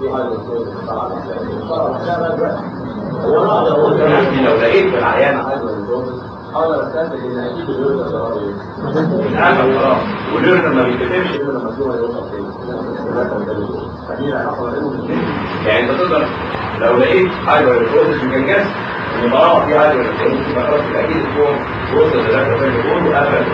هو انا اقدر اقول دلوقتي لو لقيت في العيان اقدر استنتج ان اكيد اليورين ده اتقفل خلاص واليورين ما بيتكتبش الا لما الجوع يوصل تاني فدي العلاقه ما بينهم الاثنين يعني انت تقدر لو لقيت هايدروجلوكوز في الجنجاز ان طالما في هايدروجلوكوز يبقى خلاص يبقى اكيد الجوع وصل للاكل فالجوع وقفل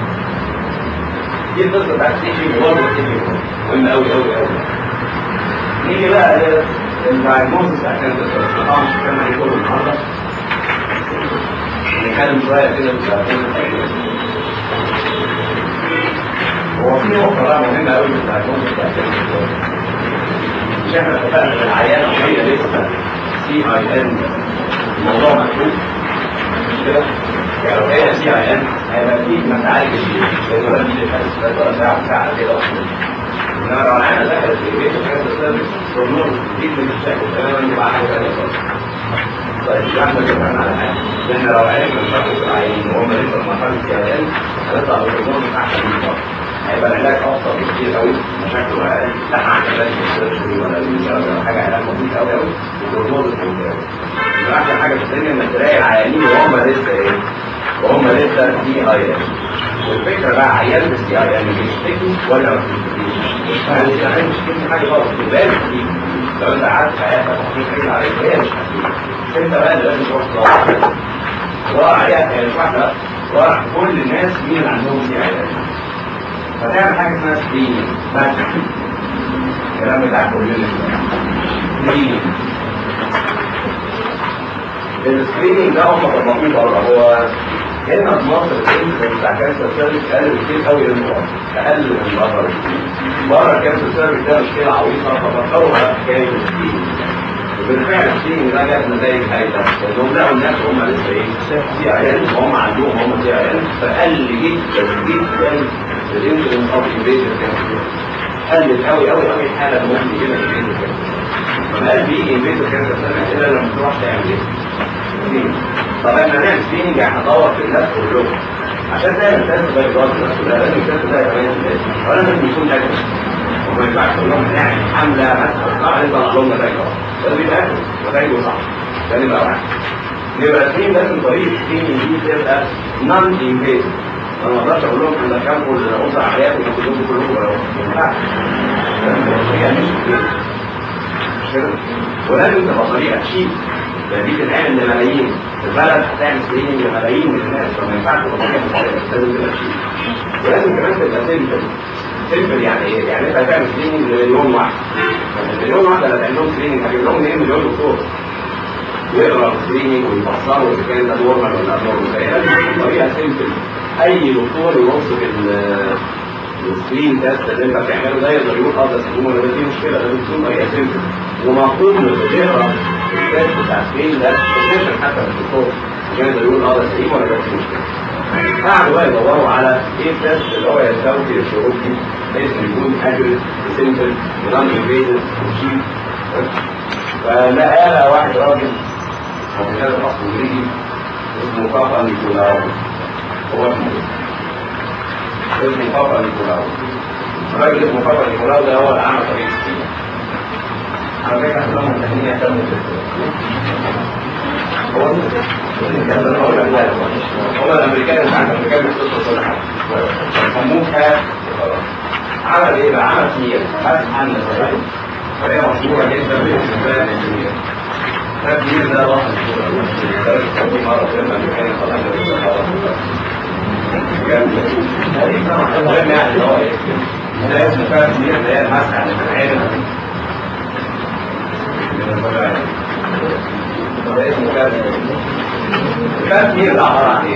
دي القصه بتاعت سي جي برضه سي جي مهمه قوي قوي قوي نيجي بقى للدايجنوستس عشان طبعا مش هنتكلم عليه كله النهارده نتكلم شويه كده في هو في نقطه بقى مهمه قوي في الدايجنوستس عشان مش احنا اتفقنا ان العيان وهي لسه سي اي ان الموضوع مكتوب مش كده؟ يعني لو هي سي اي ان هيبقى اكيد ما تعالجش لان ولا دي الحاله ولا ساعه ساعه كده انما لو العيان دخلت في البيت وكانت السيرفيس بروجنوز جديد من الشكل تماما يبقى حاجه ثانيه خالص. طيب احنا اتفقنا على حاجه ان لو عرفنا نشخص العيان وهم لسه في مرحله سي اي ان هنطلع ببروجنوز احسن من بعض. هيبقى العلاج افضل بكتير قوي مشاكله اقل لا علاج السيرجري ولا ولا حاجه علاج بسيط قوي قوي وبروجنوز ممتاز. يبقى احسن حاجه في الدنيا انك تلاقي العيانين وهم لسه ايه؟ وهم لسه سي اي ان. والفكره بقى عيان بالسي اي ان بيشتكي ولا ما بيشتكيش؟ يعني العيان مش بيشتكي حاجه خالص بالذات دي لو انت قعدت في حياتك وحطيت عين عليك هي مش هتجيلك. انت بقى اللي لازم تروح تدور تدور عليها هي مش واحده تدور على كل الناس مين اللي عندهم سي اي ان. فتعمل حاجه اسمها سكريننج بس الكلام بتاع كوميونتي سكريننج السكريننج ده هم طبقوه بره هو هنا في مصر الانسيدنت بتاع كانسر سيرفيس اقل بكتير قوي من بره اقل من بره بره الكانسر سيرفيس ده مشكله عويصه ففكروا على حكايه السكريننج وبالفعل السكريننج ده جاب نتائج هايله لانهم لقوا الناس هم لسه ايه سي اي ان وهم عندهم هم سي اي ان فقل جدا جدا الانسيدنت اوف انفيجن كانسر قلت قوي قوي قوي الحاله اللي ممكن يجي لها انفيجن كانسر ما قال بيجي انفيجن كانسر الا لما تروح تعمل ايه؟ طب احنا هنعمل سكريننج هندور في الناس كلهم عشان تعمل تيست ده يدور في الناس كلها لازم التيست ده كمان ولا لازم يكون اكل وما ينفعش تقول لهم هنعمل حمله مثلا صح نطلع لهم نتائج لازم يبقى اكل نتائجه صح ده نبقى واحد يبقى اثنين لازم طريقه السكريننج دي تبقى نون انفيزيف انا ما اقدرش اقول لهم احنا كام الاسره عيال وكلكم كلكم بقى ما ينفعش لازم تبقى طريقه مش مش كده ولازم تبقى طريقه شيك يعني دي تتعمل لملايين البلد هتعمل سكريننج لملايين من الناس فما ينفعش تبقى طريقه معينه لازم تبقى شيك ولازم كمان تبقى سيمبل سيمبل يعني ايه؟ يعني انت هتعمل سكريننج لمليون واحد مليون واحد اللي هتعمل لهم سكريننج هتجيب لهم ايه مليون دكتور يقرا السكريننج ويفسروا اذا كان ده نورمال ولا ابنورمال فهي لازم تكون طريقه سيمبل اي دكتور يبص في السكرين تيست اللي انت بتعمله ده يقدر يقول اه ده سليم ولا ده دي مشكله لازم تكون طريقه سيمبل ومفهوم اللي بيقرا التيست بتاع السكرين ده بوزيشن حتى من الدكتور عشان يقدر يقول اه ده سليم ولا ده دي مشكله قعدوا بقى يدوروا على ايه التيست اللي هو يستوفي الشروط دي بحيث انه يكون اكيوريت سيمبل نون انفيزيف وشيك فلقى واحد راجل هو كان اصله انجليزي اسمه بابا نيكولاو هو اسمه اسمه بابا نيكولاو الراجل اسمه بابا نيكولاو ده هو اللي عمل طريق السكين على فكرة أحلام التهنية يهتموا هو هو الأمريكان اللي عند الأمريكان بيختصروا كل حاجة سموه كاف وخلاص عمل إيه بقى؟ عمل سير بس عن الرجل وهي مشهورة جدا بالاستخدام السير ده كبير ده واحد مشهور مرة في الأمريكان طبعا المهم يعني اللي هو ايه ده اسمه فاهم دي اللي هي المسح اللي في العين ده اسمه فاهم الفاهم دي اللي عبارة عن ايه؟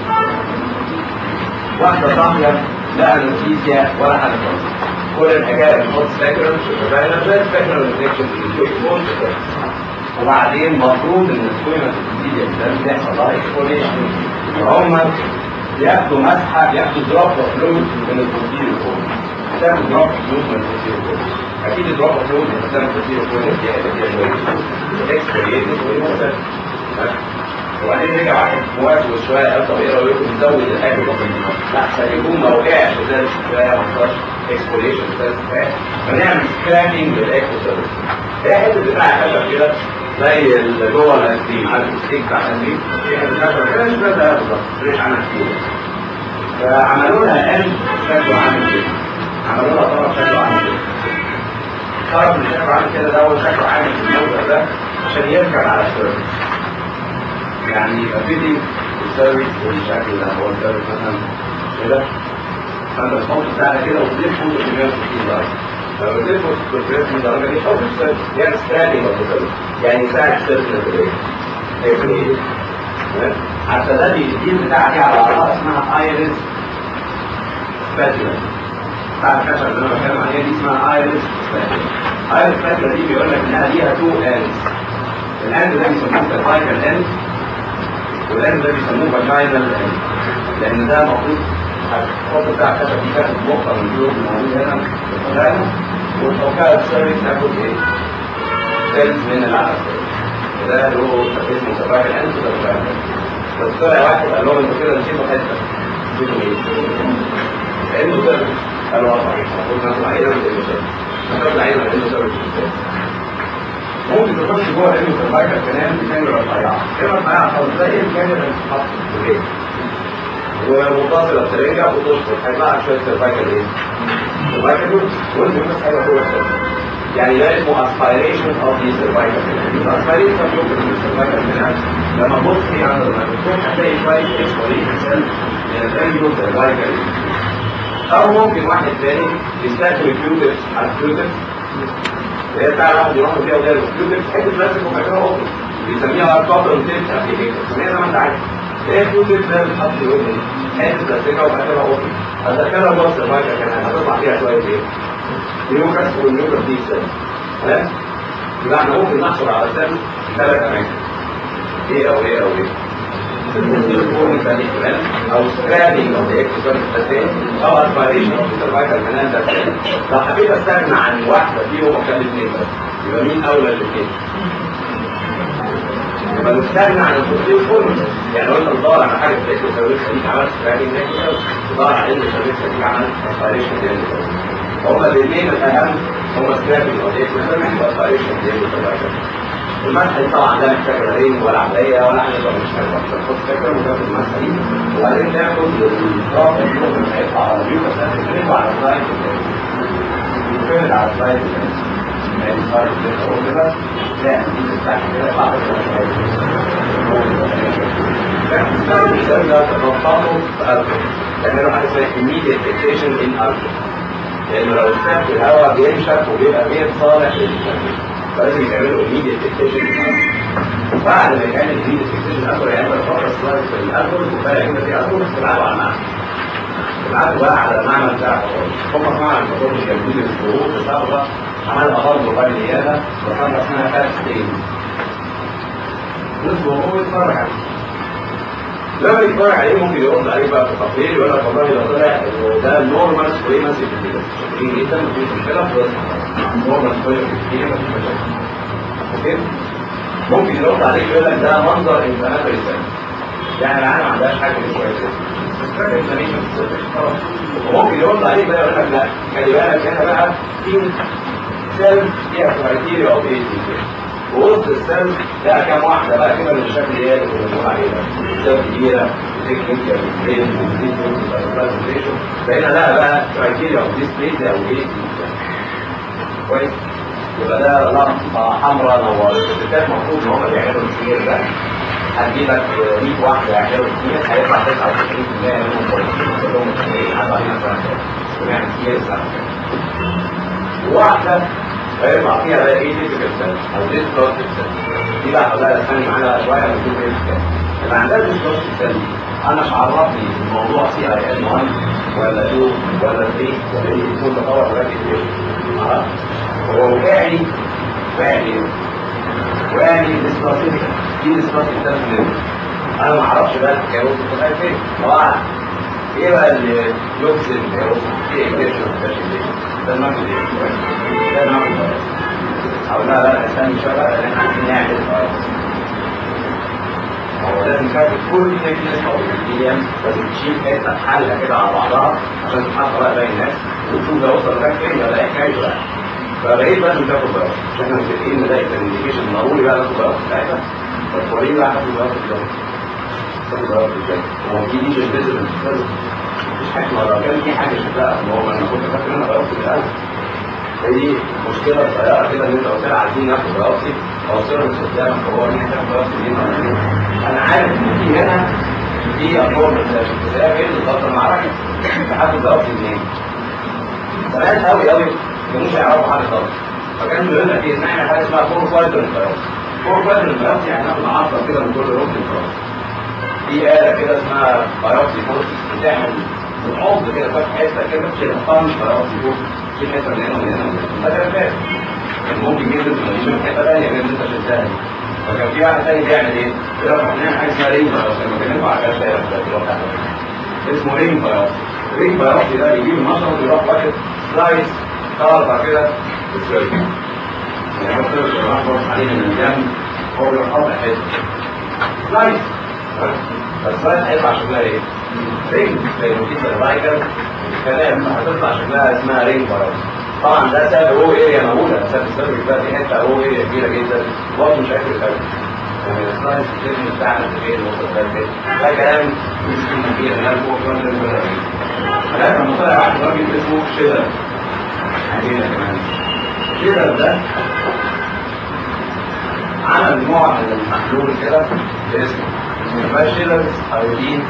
واحدة صاحية لا انستيزيا ولا حاجة خالص كل الحكاية بتحط ساكرم في زي الساكرم انفكشن في وبعدين المفروض ان السكويمة الانستيزيا ده بيحصل لها اكسبوليشن فهم ياخدوا مسحه ياخدوا دروب فلويد من البروتين الكون تاخد دروب فلويد من البروتين الكون اكيد دروب فلويد من البروتين الكون دي هتبقى شويه اكسبريتد ويموت وبعدين رجع واحد مواسوس شويه قال طب ايه رايكم نزود الاكل لا سيكون ما وقعش ده شويه ما حصلش اكسبوليشن ده فنعمل سكرابنج للاكل هي حته بتاع خشب كده زي اللي جوه الايس كريم عارف الستيك بتاع الايس كريم في حته خشب كده مش ده بالظبط فريش عنها كتير فعملوا لها قلب شكله عامل كده عملوا لها طرف شكله عامل كده الطرف اللي شكله عامل كده ده هو شكله عامل في الموضع ده عشان يركب على السيرفس يعني يبقى فيدي السيرفس بالشكل ده هو السيرفس مثلا كده فانت الصوت بتاعها كده وتلفه 360 درجه لو تلفه 360 درجه دي او السيرفس يعني ستراندنج اوف يعني يساعد السيرفس في حتى ده الجين بتاعتي على عضلة اسمها ايرس سباتيولا بتاع الكشف اللي انا بتكلم عليها دي اسمها ايرس سباتيولا ايرس سباتيولا دي بيقول لك انها ليها تو اندز الاند ده بيسموه سيرفايكال اند والاند ده بيسموه فاجينال اند لان ده المفروض الخط بتاع الكشف دي كانت نقطة من دول الموجود هنا في الفاجينا والتوقيع السيرفيس ناخد ايه؟ سيلز من العسل ده له اسمه سيرفايكال اند وده فاجينال بس طلع واحد قال لهم انتوا كده نسيتوا حته نسيتوا ايه؟ انتوا سيرفيس قالوا اه صحيح المفروض ناخد عينه من انتوا سيرفيس ناخد عينه من انتوا سيرفيس ممكن تخش جوه الانتو سيرفايكال كمان بكاميرا رفيعه كاميرا رفيعه خالص زي الكاميرا اللي بتتحط في البيت ومتصله بسرنجه وتدخل هيطلع لك شويه سيرفايكال ايه؟ سيرفايكال وانت بس حاجه جوه السيرفايكال يعني ده اسمه aspiration of the cervical aspiration of the cervical canal لما تبص فيه عند الميكروسكوب هتلاقي شويه اكسبوريشن سيل من الانجلو cervical او ممكن واحد تاني يستخدم الكيوتكس على الكيوتكس هي بتاع الواحد يروح فيها وده الكيوتكس حته بلاستيك وفاكرها اوبن بيسميها كوبر تيب ابليكيشن بيسميها زي ما انت عايز هي الكيوتكس ده بتحط في الودن حته بلاستيكه وفاكرها اوبن هتدخلها جوه السيرفايكال كانال هتطلع فيها شويه ايه؟ نيوكاس والنيوكاس دي سيل تمام يبقى احنا ممكن نحصل على سيل في ثلاث اماكن ايه او ايه او ايه او سكرابينج اوف ذا اكسسوار او اسبيريشن اوف ذا سيرفايكال كانال ده لو حبيت استغنى عن واحده فيهم واخلي اثنين بس يبقى مين اولى الاثنين؟ يبقى نستغنى عن البروتين كله يعني لو انت بتدور على حاجه في الاكسسوار دي عملت سكرابينج تدور على الاكسسوار دي عملت اسبيريشن هما الاثنين الاهم هما سكرابينج اوف ذا اكسسوار واسبيريشن المسح دي طبعا لا محتاج رين ولا عمليه ولا حاجه مش محتاج تحط فكره وتاخد المسح دي وبعدين تاخد الطاقه اللي هيطلع على الفيو بس تقلبه على السلايد وتقلب على السلايد يعني السلايد كده هو كده لا دي بتاعت كده بعد تعملوا حاجه اسمها immediate fixation in alcohol لانه لو استاذ في الهواء بينشف وبيبقى غير صالح للتنفيذ فلازم يعملوا immediate fixation بعد ما يعمل immediate fixation الأكبر يعمل فترة سلايد في الأكبر وبقى كده في أكبر تلعبوا على المعمل تلعبوا بقى على المعمل بتاع الفطور هم في معمل الفطور مش جايبين الفروض بتاعه عملها برضه بعد نيابة وخلى اسمها فات ستين نصبه هو يتفرج عليه لما يتفرج عليه ممكن يرد عليه بقى في التقرير يقول لك والله ده طلع انه ده نورمال سكويمس كده شاطرين جدا مفيش مشكله خلاص نورمال سكويمس كده مفيش مشكله اوكي ممكن يرد عليك يقول لك ده منظر انفلاماتوري سيل يعني العالم ما عندهاش حاجه مش كويسه وممكن يرد عليك بقى يقول لك لا خلي بالك هنا بقى في سيل فيها كرايتيريا اوف اي ووسط السيل لقى كام واحده بقى كده من الشكل اللي هي اللي بنقول عليها سيل كبيره تكنيكال بقينا لقى بقى كرايتيريا اوف ديسبليزيا او ايه كويس يبقى ده لمبه حمراء نورت الستات المفروض ان هم بيعملوا السير ده هتجيبك 100 واحده يعملوا السير هيطلع 99% منهم كويسين كلهم مستحيلين حتى علينا سنه ونعمل سير سنه واحده هيطلع فيها بقى ايه ديفيكال سيل او ديستروتيف سيل دي بقى هقولها ثاني معانا شويه ونشوف ايه الكلام يبقى عندها ديستروتيف سيل انا مش عرفني الموضوع سي اي ان 1 ولا 2 ولا 3 ولا ايه يكون تطور ولا ايه معرفش هو وقعني وقعني وقعني ديستروتيف دي ديستروتيف سيل انا ما اعرفش بقى الحكايه وصلت لغايه فين طبعا ايه بقى اللي يوصل ايه اكتشف ده المرض ايه ده المرض او لا لا استني شويه بقى لان احنا عايزين نعمل هو لازم تعمل كل تكنيك او الديام لازم تشيل حته حله كده على بعضها عشان تتحط بقى باقي الناس وتشوف ده وصل لغايه فين ولا ايه حكايته بقى فبقيت لازم تاخد بيوت مش احنا متفقين ان ده الانديكيشن ضروري بقى ناخد بيوت ساعتها طب وريني بقى هاخد بيوت ازاي تاخد بيوت ازاي هو في دي جنريشن مفيش حاجه لو كان في حاجه شفتها ما هو انا كنت فاكر ان انا بيوت في الاول هي مشكله صغيره كده ان انت قلت لها عايزين ناخد بيوت او سيرفيس قدامك هو ان احنا ناخد بيوت دي انا عارف ان في هنا في امور من الاشتراك ايه بالظبط انا معرفش لحد دلوقتي منين زمان قوي قوي ما كانوش يعرفوا حاجه خالص فكان بيقول لك ايه ان احنا حاجه اسمها فور كوادرنت بايوبسي فور كوادرنت بايوبسي يعني ناخد عصا كده من كل ركن خلاص في آلة كده اسمها بايوبسي بروسيس بتعمل بتعض كده فتح حته كده تشيل طنش بايوبسي بروسيس تشيل حته من هنا ومن هنا ومن هنا ده كان فاهم كان ممكن جدا تشيل حته ثانيه غير اللي انت شلتها دي فكان في واحد تاني بيعمل ايه؟ بيروح هنعمل حاجه اسمها رينج بايوبسي لما بكلمكم على كاش اسمه رينج بايوبسي رينج بايوبسي ده بيجيب المشرط ويروح واخد سلايس طالبه كده بالسيرفي يعني مثلا لو راح بص عليه من الجنب هو بيروح قاطع حته سلايس فالسلايس هيطلع شكلها ايه؟ رينج زي ما في سيرفايكل كلام هتطلع شكلها اسمها رينج بايوبسي طبعا ده سبب هو اريا مهوله سبب السيرفي ده في حته هو اريا كبيره جدا برضه مش فاكر قوي السلايس السيرفي بتاعنا في الوسط ده ده كلام مش كتير ده فوق كمان فلازم لما طلع واحد راجل اسمه شيلر علينا كمان شيلر ده عمل نوع من المحلول كده اسمه اسمه شيلر ايودين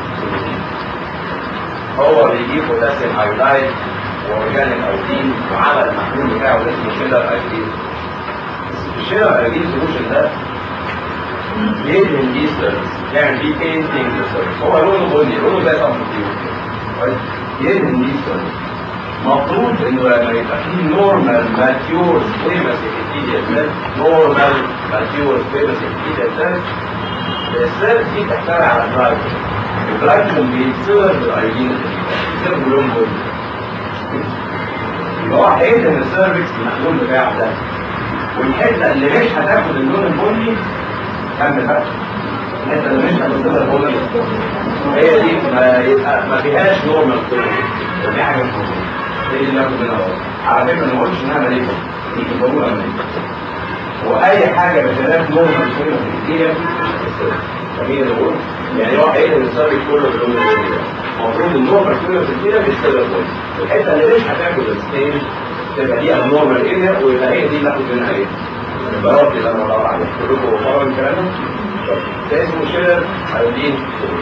هو بيجيب بوتاسيوم ايودايد واورجانيك ايودين وعمل المحلول بتاعه اللي اسمه شيلر ايودين الشيلر ايودين سولوشن ده يدهن بيه سيرفيس يعمل بيه بينتنج للسيرفيس هو لونه بني لونه زي صنف كويس يدهن بيه سيرفيس المفروض انه لما يبقى فيه نورمال ماتيور سكويمس ابيثيليال سيل نورمال ماتيور سكويمس ابيثيليال سيل السيل دي تحتوي على الجلايكوجين الجلايكوجين بيتصير بالايودين بيتصير بلون بني يبقى هو هيدهن السيرفكس المحلول بتاعه ده والحته اللي مش هتاخد اللون البني كمل بقى الحته اللي مش هتاخد اللون البني هي دي ما يبقى ما فيهاش نورمال سيرفكس دي حاجه مش موجوده هي دي اللي ناخد منها غلط على فكره ما قلتش انها مليكه دي ضروره مليكه واي حاجه بخلاف نورمال سيرفكس دي جميل نقول يعني هو هيقدر السيرفكس كله باللون البني المفروض النورمال سيرفكس دي بتتصرف كويس الحته اللي مش هتاخد الستيج تبقى دي النورمال اريا ويبقى هي دي اللي ناخد منها ايه؟ البياض اللي انا بدور عليه كلكم فاهمين الكلام ده اسمه شيلر ايودين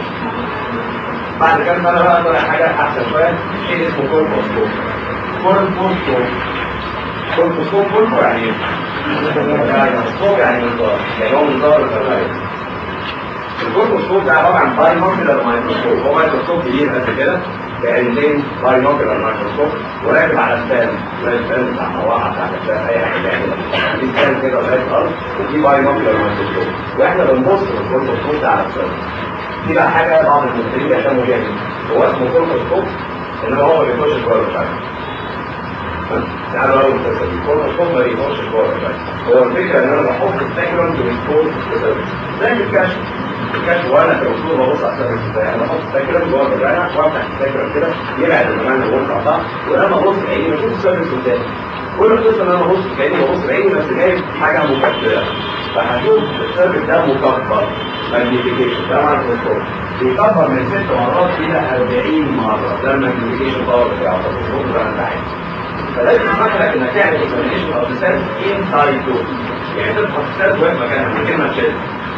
بعد كام سنه بقى طلع حاجه احسن شويه شيء اسمه كوربوسكوب كوربوسكوب كوربوسكوب كوربو يعني ايه؟ يعني سكوب يعني منظار يعني هو منظار الخلايا الكوربوسكوب ده عباره عن باي ماكيولار مايكروسكوب هو مايكروسكوب كبير قد كده كعينتين باي ماكيولار مايكروسكوب وراكب على ستان زي الستان بتاع مروحه بتاع الستان اي حاجه تعملها في ستان كده لغايه الارض وفي باي ماكيولار مايكروسكوب واحنا بنبص في الكوربوسكوب ده على الستان دي بقى حاجه بعض الممثلين بيهتموا بيها جدا هو اسمه كوربوسكوب انما هو ما بيخشش جوه الشعر تعالوا اول المسلسل الكوربوسكوب ما بيخشش جوه الشعر هو الفكره ان انا بحط السيجمنت ويكون زي الكشف الكشف وانا كدكتور ببص على السيرفس ازاي انا بحط السيجمنت جوه الرجعه وافتح السيجمنت كده يبعد الزمان الغرفه عن بعض ولما ابص بعيني بشوف السيرفس قدامي كل القصه ان انا ببص بعيني ببص بعيني بس جايب حاجه مكبره فهشوف السيرفس ده مكبر ماجنيفيكيشن ده معنى الدكتور بيكبر من ست مرات الى 40 مره ده الماجنيفيكيشن باور بتاعه الدكتور ده انت عايز فلازم تفكرك انك تعمل اكزامينشن اوف ذا سيلز ان سايتو يعني انت تحط السيلز واقف مكانها من غير ما تشيل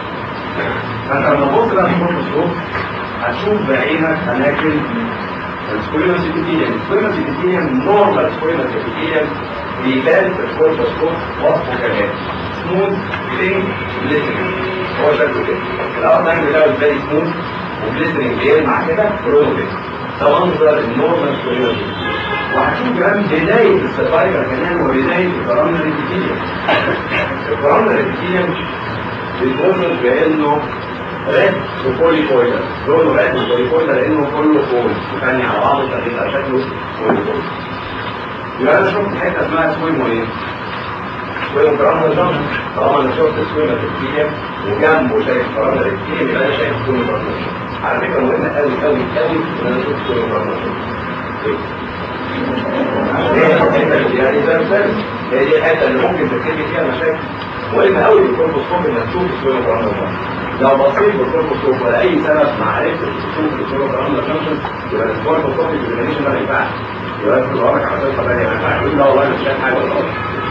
فانت لما تبص بقى في الميكروسكوب هتشوف بعينك اماكن السكويموس ابيثيليوم السكويموس ابيثيليوم نورمال سكويموس ابيثيليوم بيبان في الكوربوسكوب وصفه كمان سموث بينك جليسرين هو شكله كده الاول تايم بتاعه ازاي سموث وجليسرين بيلمع كده لونه كده ده منظر النورمال سكويموس وهتشوف كمان بداية السفايفر كمان وبداية الكرامنا الابيثيليوم الكرامنا الابيثيليوم بيتوصف بانه ريد وبوليكويدر لونه ريد وبوليكويدر لانه كله فول مكاني على بعضه فبيبقى شكله بوليكويدر يبقى انا شفت حته اسمها سويمو ايه؟ سويمو كرامنا الجنب طالما انا شفت سويمو الابيثيليوم وجنبه شايف كرامنا الابيثيليوم يبقى انا شايف سويمو كرامنا على فكره مهمه قوي قوي قوي ان انا اشوف سويمو كرامنا هي الحته اللي يعني زي مثال هي دي الحته اللي ممكن تبتدي فيها مشاكل مهم قوي بالكوربوسكوب انك تشوف السويل كرامنا لو بصيت بالكوربوسكوب ولا اي سبب ما عرفتش تشوف السويل كرامنا فانكشن يبقى الكوربوسكوب الاكزامينشن ده ما ينفعش يبقى لازم تدورك على قصه ثانيه ما ينفعش تقول لا والله مش شايف حاجه ولا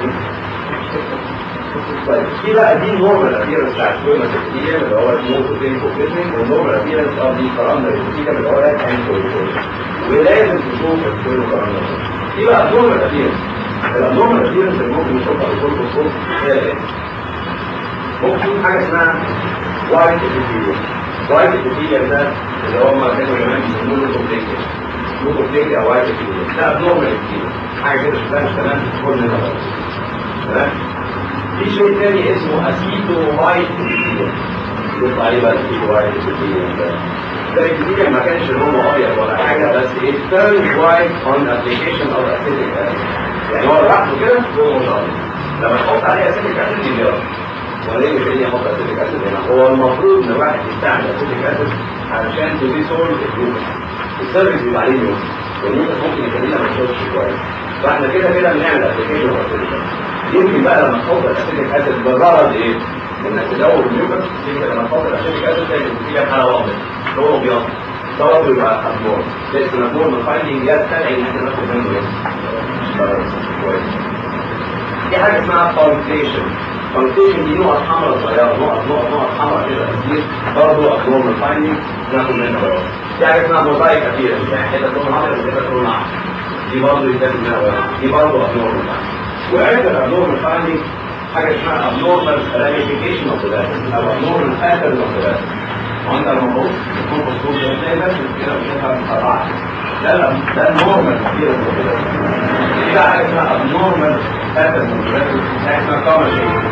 طيب في بقى دي النورمال ابيرنس بتاع السويل الكتير اللي هو الموتو تين كوبيتنج والنورمال ابيرنس اوف دي كرامنا الكتير اللي هو الانكول ولازم تشوف السويل كرامنا في بقى النورمال ابيرنس النورمال ابيرنس اللي ممكن نشوفها بالكوربوسكوب هي ايه؟ ممكن تكون حاجه اسمها وايت ابيثيليوم وايت ابيثيليوم ده اللي هم كانوا زمان بيسموه لوكوبليكيا لوكوبليكيا او وايت ابيثيليوم ده ابنورمال ابيثيليوم حاجه كده شكلها مش تمام كل منها تمام في شيء تاني اسمه اسيتو وايت ابيثيليوم يطلع عليه بقى اسيتو وايت ابيثيليوم ده ده الابيثيليوم ما كانش لونه ابيض ولا حاجه بس it turns white on application of acetic acid يعني هو لوحده كده لونه مش ابيض لما تحط عليه اسيتيك اسيد يبيض وليه مش هي احط اسيتيك اسيد هنا هو المفروض ان الواحد يستعمل اسيتيك اسيد علشان تديسولف الجلوكوز السيرفيس بيبقى عليه نيوز والنيوز ممكن يخلينا ما نشربش كويس فاحنا كده كده بنعمل ابلكيشن اسيتيك يمكن بقى لما تحط الاسيتيك اسيد بالغرض ايه؟ انك تدور النيوكليس تيجي لما تحط الاسيتيك اسيد تلاقي النتيجه حاله واضحه لونه ابيض دوت بيبقى ابنور لسه ابنور فايندنج يستدعي ان احنا ناخد منه ايه؟ كويس في حاجه اسمها فاونديشن فاونديشن دي نقط حمراء صغيره نقط نقط نقط حمراء كده كتير برضه ابنورمال فايندنج ناخد منها بياض في حاجه اسمها موزايك كتير يعني حته لون ابيض وحته لون احمر دي برضه يتاخد منها بياض دي برضه ابنورمال فايندنج وعند الابنورمال فايندنج حاجه اسمها ابنورمال راميفيكيشن اوف ذا او ابنورمال باترن اوف ذا وانت لما تبص تكون مصروف تلاقي نفس كده بتشوفها متقطعه ده ده النورمال كتير في بقى حاجه اسمها ابنورمال باترن حاجه اسمها كامل شيء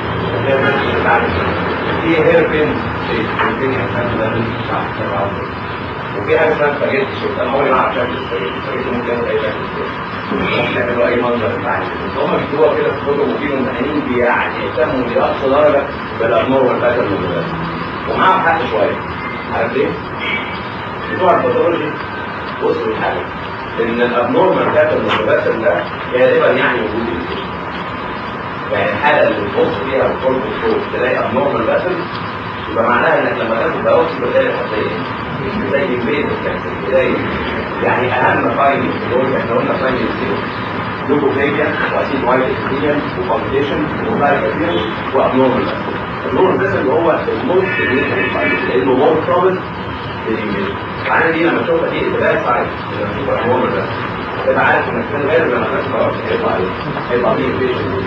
في هير بين شيء ممكن يحصل ده وفي حاجه اسمها سباجيتي شيء انا عمري ما اعرف شكل السباجيتي السباجيتي ممكن ياخد اي شكل ممكن يعملوا اي منظر بتاعي بس هم بيكتبوها كده في كتب وفي ممتحنين يعني يهتموا لاقصى درجه بالابنورمال باترن ومعاهم حق شويه عارف ليه؟ بتوع الباثولوجي وصلوا لحاجه ان الابنورمال باترن المتبادل ده غالبا يعني وجود الجسم يعني الحاله اللي بتبص فيها بكل الصوت تلاقي ابنورمال باترن يبقى معناها انك لما تاخد باوتي بتلاقي الحساسيه مش زي البيت زي يعني اهم فاينل دول احنا قلنا فاينل زيرو لوكوفيجيا واسيد وايت اكسبيرينس وكومبيتيشن وبلايك وابنورمال باترن النور ده اللي هو الموت لانه مور بروبل العينه دي لما تشوفها دي تبقى سايد لما تشوف النور ده تبقى عارف انك كان غير لما تاخد خلاص هيطلع عليه هيطلع عليه الفيشن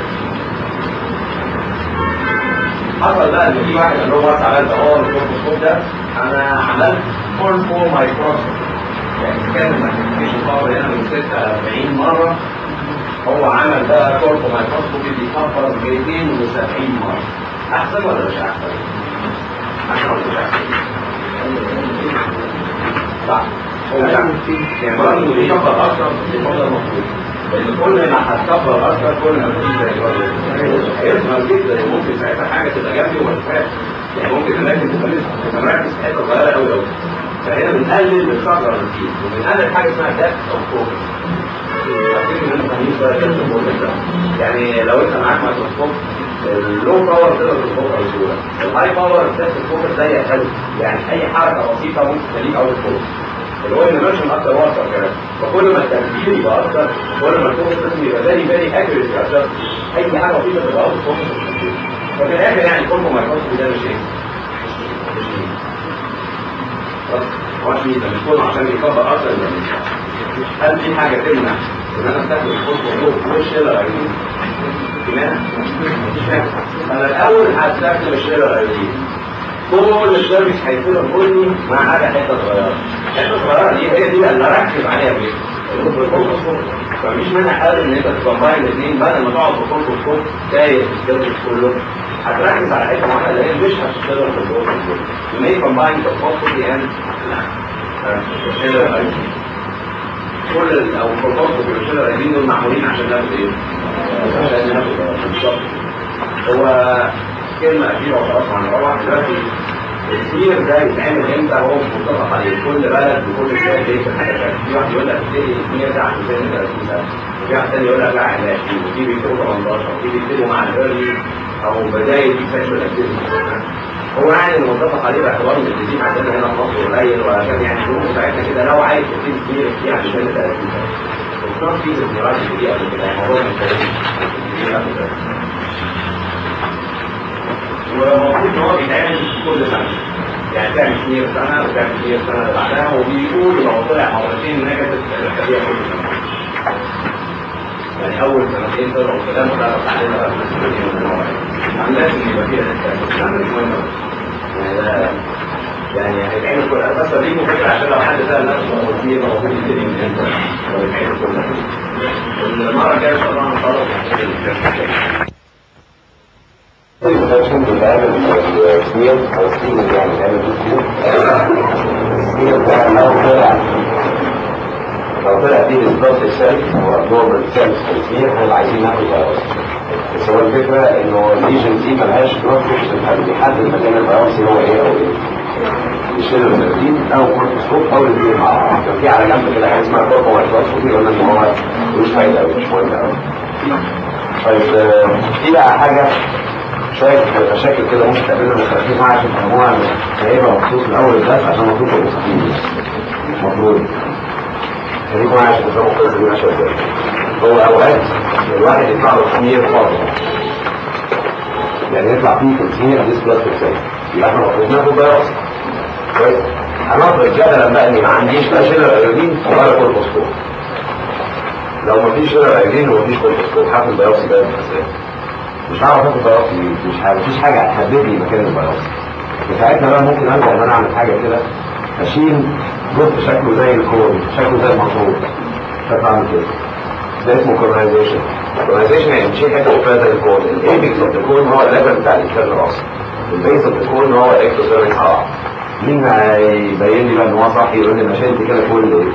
حصل بقى ان في واحد اللي هو تعبان ده هو الميكروسكوب ده انا عملت فول فور مايكروسكوب يعني كان الماجنيفيكيشن باور هنا من 46 مره هو عمل بقى كوربو مايكروسكوب بيكبر 270 مره احسن ولا مش احسن؟ احسن ولا مش احسن؟ صح هو مش احسن يعني برضه بيكبر اكتر بيكبر المفروض لان كل ما هتكبر اكتر كل ما تجيب زي برضه هيظهر جدا وممكن ساعتها حاجه تبقى جنبي وما تبقاش يعني ممكن اماكن تبقى مركز في حته صغيره قوي قوي فهنا بنقلل الشجره الروتين وبنقلل حاجه اسمها ديبث اوف فوكس يعني لو انت معاك ميكروسكوب اللو باور تقدر تظبطها بسهوله الهاي باور بتاعت الفوكس ضيق قوي يعني اي حركه بسيطه ممكن تخليك اوت فوكس اللي هو الانيميشن اكتر واكتر كمان فكل ما التركيز يبقى اكتر كل ما الفوكس لازم يبقى فيري فيري اكيوريت عشان اي حاجه بسيطه تبقى اوت فوكس ففي الاخر يعني كل مايكروسكوب ده مش ايه؟ مش مين هو مش مين مش كله عشان يكبر اكتر من هل في حاجه تمنع ان انا استخدم الفوكس وش يلا عايزين انا الاول هستخدم الشيلر الايودين كل السيرفيس هيكون بني مع حاجه حته صغيره الحته الصغيره دي هي دي اللي اركز عليها بيه فمفيش مانع ابدا ان انت تكمباين الاثنين بدل ما تقعد بكل فوق تايه في السيرفيس كله هتركز على حته معينه اللي هي مش هتشتغل في الفوق You may combine the phosphate and الشيلر الايودين كل او الفوسفور والشيلر الايودين دول معمولين عشان ناخد ايه؟ عشان ناخد بالظبط هو كلمة أخيرة وخلاص هنروح دلوقتي السير ده يتعمل امتى هو مش متفق عليه كل بلد وكل شويه ليه حاجه ثانيه في واحد يقول لك ابتدي السير ده عند سن 30 سنه وفي واحد ثاني يقول لك لا عند 20 وفي بيكتبوا 18 وفي بيكتبوا مع الايرلي او بدايه السكشوال اكتيفيتي هو يعني المتفق عليه باعتبار ان التزيين عندنا هنا في مصر قليل وعشان يعني الظروف بتاعتنا كده لو عايز تبتدي السير ابتدي عند سن 30 سنه الكلاس في الاستيراد دي قبل كده الموضوع مش ومفروض ان هو بيتعمل كل سنه يعني تعمل سنين سنه وتعمل سنين السنه اللي بعدها وبيقول لو طلع مرتين نيجاتيف تخليها كل سنه يعني اول سنتين طلعوا كلام ولا بعدين بقى عن لازم يبقى فيها الكلام المهم يعني ده يعني هيتعمل كل بس دي فكره عشان لو حد سال نفسه هو في موجود يبتدي من امتى هو يتعمل كل المره الجايه ان شاء الله هنخلص الانفكشن بتعمل سمير او سمير يعني بتعمل سمير السمير ده لو طلع لو طلع فيه اسباب السيل او ابنورمال سيلز في السمير احنا عايزين ناخد فيروس بس هو الفكره انه الليجن دي ملهاش بلاد فيكشن بيحدد مكان الفيروس هو ايه او ايه يشيل السيرتين او كورتيسكوب او الاثنين مع بعض كان في على جنب كده حاجه اسمها كورتو مايكروسكوبي قلنا ان هو ملوش فايده قوي مش مهم قوي طيب في بقى حاجه شوية مشاكل كده ممكن تقابلنا مختلفين معاها عشان تفهموها هيبقى مخصوص الأول الدرس عشان المفروض تبقوا مستقيمين المفروض خليكم معايا عشان تفهموا القصة دي ماشية ازاي هو أوقات الواحد يطلع له سمير فاضي يعني يطلع فيه في السمير ديس بلاد في يبقى احنا المفروض ناخد بيوصل كويس هنفرض جدلا بقى اني ما عنديش لا شيلر ايودين ولا كوربوسكوب لو ما فيش شيلر ايودين وما فيش كوربوسكوب هاخد بيوصل ده ازاي مش هعرف اخد بيوصي مش ه... مفيش حاجه هتحدد لي مكان البيوصي ساعتها بقى ممكن ارجع ان انا اعمل حاجه كده اشيل جزء شكله زي الكون شكله زي المخروط شكله عامل كده ده اسمه كولونايزيشن كولونايزيشن يعني تشيل حته وفاده زي الكون الايبكس اوف الكون هو الليفل بتاع الانسان اصلا البيس اوف الكون هو الاكتوسيرفيس اه مين هيبين لي بقى ان هو صح يقول لي انا شلت كده كل ايه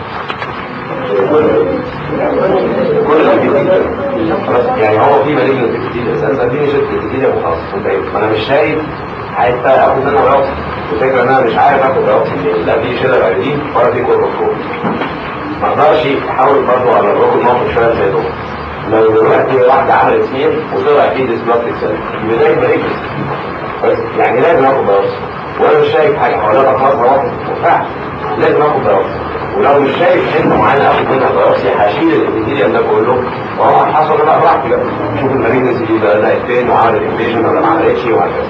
كل يعني هو في مالجنت كتير اساسا في شركه كتير وخلاص ما انا مش شايف حتى اخد منها رأس الفكره ان انا مش عارف اخد رأس منين لا في شلل عيدين ولا في كوربوسكوب ما اقدرش احاول برضه على الراجل موقف شويه زي دول لو دلوقتي واحده عملت سمير وطلع فيه ديسبلاستيك سيل بدايه مالجنت بس يعني لازم اخد رأس وانا مش شايف حاجه حواليها خلاص واحد ما لازم اخد رأس ولو مش شايف حته معينه اخد منها براسي هشيل الابيثيليوم ده كله وهو حصل بقى براحتي بقى شوف المالجنس دي بقى لقيت فين وعملت انفيجن ولا ما عملتش وهكذا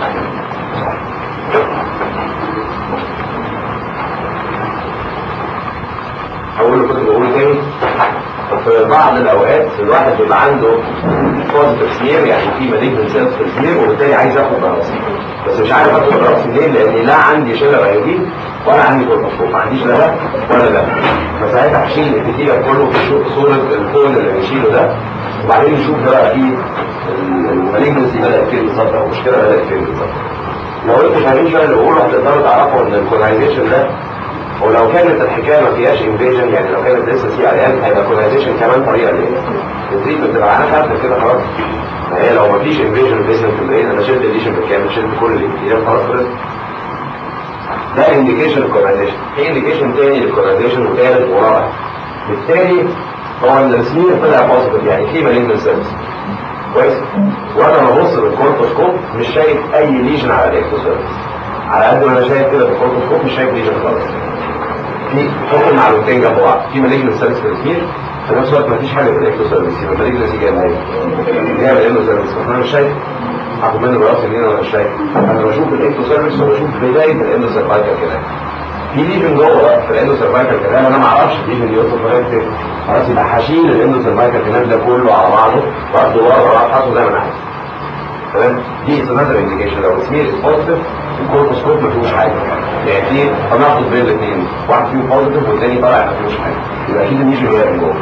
هقول له كنت بقول تاني في بعض الاوقات الواحد بيبقى عنده بوزيتيف سمير يعني في مالجنس سيلز في السمير وبالتالي عايز اخد براسي بس مش عارف اخد براسي ليه لاني لا عندي شيلر ايودين ولا عندي كوربوسكوب ما عنديش لا ده ولا ده فساعتها هشيل الابيثيليوم كله في صوره الكون اللي بنشيله ده وبعدين نشوف بقى في المالجنسي بدات فين بالظبط او المشكله بدات فين بالظبط لو انتوا فاهمين شويه اللي بقوله هتقدروا تعرفوا ان الكولونايزيشن ده ولو كانت الحكايه ما فيهاش انفيجن يعني لو كانت لسه سي ار ام هيبقى كولونايزيشن كمان طريقه ليه؟ التريتمنت تبقى انا خدت كده خلاص ما هي لو ما فيش انفيجن بيزنس في البرين انا شلت الليشن بالكامل شلت كل الابيثيليوم خلاص خلص ده انديكيشن الكولونايزيشن في انديكيشن تاني للكولونايزيشن وثالث ورابع بالتالي هو ان السمير طلع بوزيتيف يعني في مالين سيلز كويس وانا ببص بالكورتوسكوب مش شايف اي ليجن على الاكتوسيرفس على قد ما انا شايف كده بالكورتوسكوب مش شايف ليجن خالص في حط المعلومتين جنب بعض في مالين سيلز في السمير في نفس الوقت مفيش حاجه في الاكتوسيرفس يبقى مالين جايه منين؟ جايه من الاندوسيرفس انا مش شايف هاخد منه براسي منين ولا مش شايف انا بشوف الاكتو سيرفيس وبشوف بدايه الاندو سيرفايكال كلام في ليجن جوه في الاندو سيرفايكال كلام انا ما اعرفش ليجن دي يوصل لغايه فين خلاص يبقى هشيل الاندو سيرفايكال كلام ده كله على بعضه واخده ورا ورا احطه زي ما انا عايز تمام دي انذر انديكيشن لو السمير از بوزيتيف الكوربوسكوب ما فيهوش حاجه يعني في هناخد بين الاثنين واحد فيهم بوزيتيف والثاني طالع ما فيهوش حاجه يبقى اكيد الليجن واقع جوه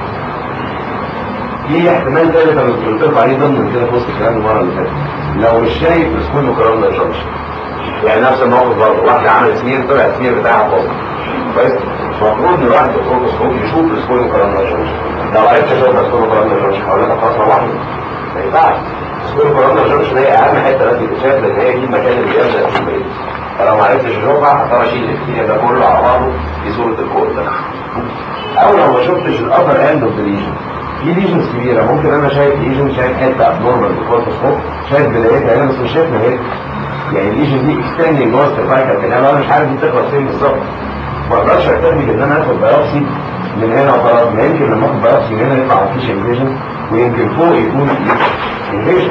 في احتمال تاني انا قلت لكم عليه ضمن كده في وسط الكلام المره اللي فاتت لو مش شايف السكون وكرام ده جانش يعني نفس الموقف برضه واحده عملت سمير طلع السمير بتاعها فاضي كويس المفروض ان الواحد بالكوربوسكوب يشوف السكون وكرام ده جانش لو عرفت اشوف السكون وكرام ده جانش هقول لك خلاص واحده ما ينفعش السكون وكرام ده جانش ده هي اهم حته لازم تتشاف لان هي دي المكان اللي بيبدا فيه البريد فلو ما عرفتش اشوفها هضطر اشيل الابتداء ده كله على بعضه في صوره الكود ده او لو ما شفتش الابر اند اوف ذا ليجن في ليجنز كبيره ممكن انا شايف ليجن شايف حته ابنورمال بالكورتوسكوب شايف بدايتها هنا بس مش شايف نهايتها يعني الليجن دي اكستندنج جوه السيرفايكال كانال انا مش عارف دي تخلص فين بالظبط ما اقدرش اعتمد ان انا اخد بايوبسي من هنا وخلاص ما يمكن لما اخد بايوبسي من هنا يطلع مفيش انفيجن ويمكن فوق يكون انفيجن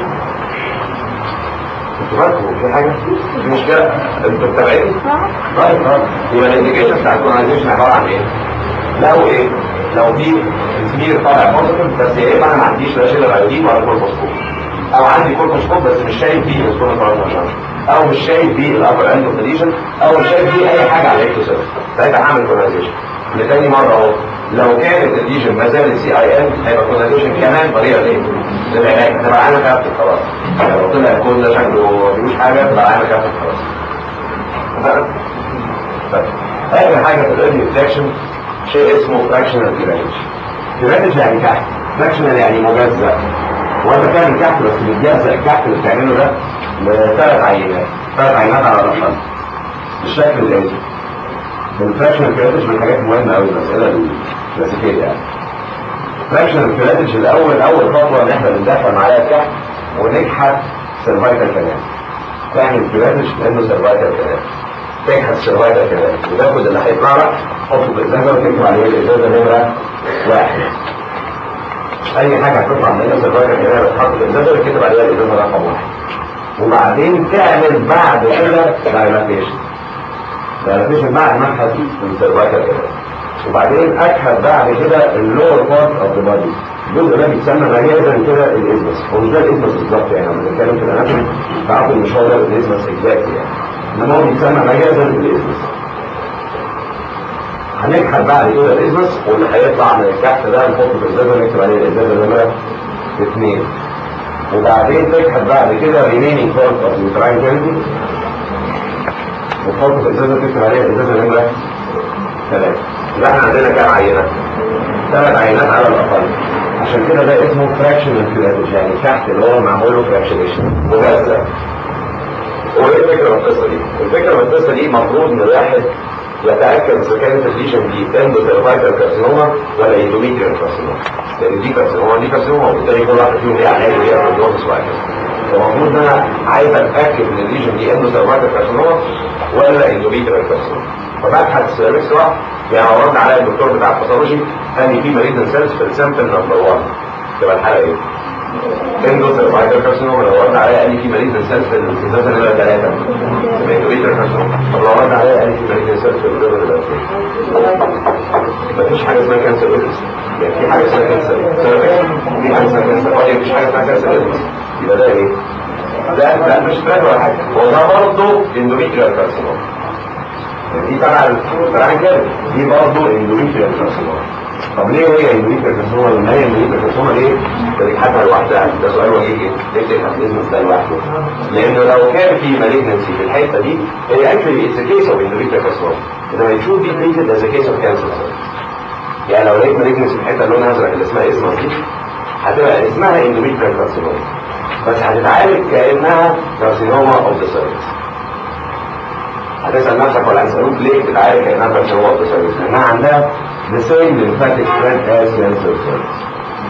انتوا بالكم في حاجه في مشكله انتوا متابعين؟ طيب اه يبقى الانديكيشن بتاع الكولونيزيشن عباره عن ايه؟ لو ايه؟ لو في سمير طالع بوزيتيف بس يا اما انا ما عنديش لا شيلر ايودين ولا كوربوسكوب او عندي كوربوسكوب بس مش شايف فيه الاسطوره طالع او مش شايف فيه الابر اند اوف ليجن او مش شايف فيه اي حاجه على الاكتو سيرفيس ساعتها هعمل كولونيزيشن لتاني مره اهو لو كانت الليجن ما زال سي اي ان هيبقى كولونيزيشن كمان طريقه ايه؟ للعلاج تبقى عامل كابتن خلاص يعني لو طلع الكود ده شكله ما فيهوش حاجه تبقى عامل كابتن خلاص اخر حاجه في الايرلي ديتكشن شيء اسمه فراكشنال كرانج كرانج يعني كحت فراكشنال يعني مجزأ وانت بتعمل كحت بس بتجزأ الكحت اللي بتعمله ده لثلاث عينات ثلاث عينات على الاقل بالشكل الاتي الفراكشنال كرانج من الحاجات المهمه قوي المساله الكلاسيكيه يعني فراكشنال كرانج الاول اول خطوه ان احنا بندخل معايا الكحت ونكحت سيرفايكال كمان تعمل كرانج لانه سيرفايكال كمان تكحت السيرفايكال كمان وتاخد اللي هيطلع لك حطه في الازازه وتكتب عليه الازازه نمره واحد اي حاجه هتطلع من السيرفايكال كمان بتحط في الازازه وتكتب عليها الازازه رقم واحد وبعدين تعمل بعد كده دايلاتيشن دايلاتيشن بعد ما اكحت السيرفايكال كمان وبعدين اكحت بعد كده اللور بارت اوف ذا بادي الجزء ده بيتسمى مجازا كده الازمس هو مش ده الازمس بالظبط يعني لما بنتكلم في الاناتومي تعرفوا مش هو ده الازمس اكزاكتلي يعني انما هو بيتسمى مجازا الازمس هنكحت بعد كده الازمس واللي هيطلع من الكحت ده نحطه في الازازه نكتب عليه الازازه نمره اثنين وبعدين تكحت بعد كده ريمينينج بارت اوف اليوتراين كافيتي وتحطه في الازازه تكتب عليها الازازه نمره ثلاثه يبقى احنا عندنا كام عينه؟ ثلاث عينات على الاقل عشان كده ده اسمه فراكشنال كراتج يعني تحت اللي هو معمول له فراكشنيشن مجزأ وايه الفكره من القصه دي؟ الفكره من القصه دي المفروض ان الواحد يتاكد اذا كانت الليجن دي اندو سيرفايكال كارسينوما ولا اندوميتريال كارسينوما لان دي كارسينوما دي كارسينوما وبالتالي كل واحد فيهم ليه علاج وليه بروجنوز وهكذا فالمفروض ان انا عايز اتاكد ان الليجن دي اندو سيرفايكال كارسينوما ولا اندوميتريال كارسينوما فببحث السيرفكس واحد يعني لو رد عليا الدكتور بتاع الباثولوجي قال لي في مريض سيلز في السامبل نمبر 1 تبقى الحاله ايه؟ اندو سيرفايكال كارسينوما لو رد عليا قال لي في مريض سيلز في الازازه نمره 3 تبقى اندوميتريال كارسينوما طب لو رد عليا قال لي في مريض سيلز في الازازه نمره 2 مفيش حاجه اسمها كانسر ويكس يعني في حاجه اسمها كانسر سيرفكس في حاجه اسمها كانسر بادي مفيش حاجه اسمها كانسر ويكس يبقى ده ايه؟ ده لا مش فاهم ولا حاجه هو ده برضه اندوميتريال كارسينوما دي تبع الفرعين كده دي برضه اندوميتريال كارسينوما طب ليه هي اندوميتريال كارسينوما لما هي اندوميتريال كارسينوما ليه بتتحدى لوحدها ده سؤال وجيه ليه بتتحدى الاسم ده لوحده لانه لو كان في مالجنسي في الحته دي هي اكشلي اتس كيس اوف اندوميتريال كارسينوما انما يشوف دي تريتد از كيس اوف كانسر يعني لو لقيت مالجنسي في الحته اللون ازرق اللي اسمها اسمها دي هتبقى اسمها اندوميتريال كارسينوما بس هتتعالج كانها كارسينوما اوف ذا سيرفيس هتسأل نفسك ولا هيسألوك ليه بتتعالج كأنها كارسينوما اوف ذا سيرفيس لأنها عندها the same lymphatic spread as cancer cells